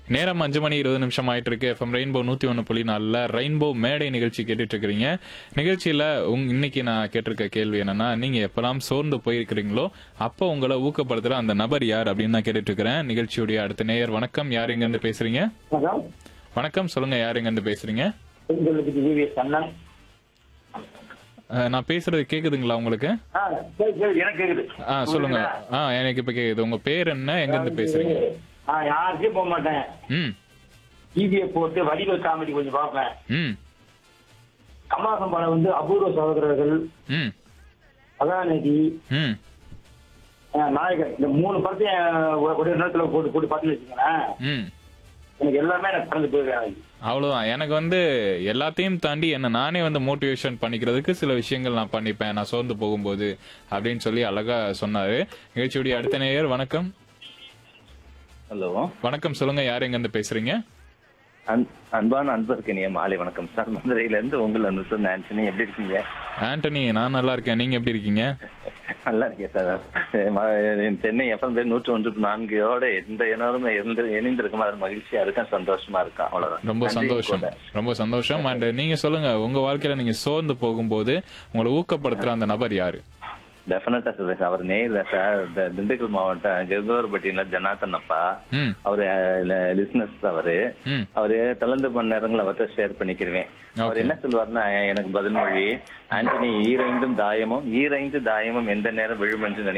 நேரம் அஞ்சு மணி இருபது நிமிஷம் ஆயிட்டு இருக்கு எஃப்எம் ரெயின்போ நூத்தி ஒன்று புள்ளி நாலுல ரெயின்போ மேடை நிகழ்ச்சி கேட்டுட்டு இருக்கிறீங்க நிகழ்ச்சியில உங் இன்னைக்கு நான் கேட்டிருக்க கேள்வி என்னன்னா நீங்க எப்பெல்லாம் சோர்ந்து போயிருக்கிறீங்களோ அப்போ உங்களை ஊக்கப்படுத்துற அந்த நபர் யார் அப்படின்னு நான் கேட்டுட்டு இருக்கிறேன் நிகழ்ச்சியுடைய அடுத்த நேயர் வணக்கம் யார் எங்க இருந்து பேசுறீங்க வணக்கம் வணக்கம் சொல்லுங்க யார் எங்க இருந்து பேசுறீங்க உங்களுக்கு விவிஎஸ் கண்ணன் அஹ், நான் பேசுறது கேக்குதுங்களா உங்களுக்கு ஆ சரி சரி எனக்கு கேக்குது ஆ சொல்லுங்க ஆ எனக்கு இப்ப கேக்குது உங்க பேர் என்ன எங்க இருந்து பேசுறீங்க ஆ யாருக்கும் போக மாட்டேன் ம் டிவியை போட்டு வடிவல் காமெடி கொஞ்சம் பார்ப்பேன் ம் கமலாசம் படம் வந்து அபூர்வ சகோதரர்கள் ம் கதாநிதி ம் ஆ, நாயகன் இந்த மூணு படத்தையும் ஒ- ஒரே நேரத்துல போட்டு போட்டு பார்த்து வச்சுக்கோங்களேன் ம் எனக்கு எல்லாமே எனக்கு கடந்து போயிருக்காங்க அவ்வளவுதான் எனக்கு வந்து எல்லாத்தையும் தாண்டி என்ன நானே வந்து மோட்டிவேஷன் பண்ணிக்கிறதுக்கு சில விஷயங்கள் நான் பண்ணிப்பேன் நான் சோர்ந்து போகும்போது அப்படின்னு சொல்லி அழகா சொன்னாரு நிகழ்ச்சியுடைய அடுத்த நேயர் வணக்கம் ஹலோ வணக்கம் சொல்லுங்க யார் எங்க இருந்து பேசுறீங்க அன்- அன்பான அன்பருக்கு இனிய மாலை வணக்கம் சார் மதுரையில இருந்து உங்களை வந்து சார் ஆண்டனி எப்படி இருக்கீங்க ஆண்டனி நான் நல்லா இருக்கேன் நீங்க எப்படி இருக்கீங்க நல்லா இருக்கேன் சார் ம- சென்னை எஃப்எம் பேர் நூற்றி ஒன்று நான்கையோட எந்த இனரும் இருந்து இணைந்திருக்கும் அது மகிழ்ச்சியா இருக்கேன் சந்தோஷமா இருக்கேன் அவ்வளவுதான் ரொம்ப நன்றி சந்தோஷம் கூட. ரொம்ப சந்தோஷம் அண்ட் நீங்க சொல்லுங்க உங்க வாழ்க்கையில நீங்க சோர்ந்து போகும்போது உங்களை ஊக்கப்படுத்துற அந்த நபர் யாரு டெஃபினட்டா சார் அவர் நேர்ல சார் இந்த திண்டுக்கல் மாவட்டம் கெகோர்பட்டியில ஜனார்த்தன் அப்பா ம் அவரு லிஸ்னஸ் அவரு ம் அவரு கலந்து பண்ண நேரங்கள் அவர்கிட்ட ஷேர் பண்ணிக்கிறேன் அவர் Okay. என்ன சொல்வார்னா எனக்கு பதில் மொழி ஆண்டனி ஈரைந்தும் தாயமும் ஈரைந்து தாயமும் எந்த நேரம் விழும் என்று நினை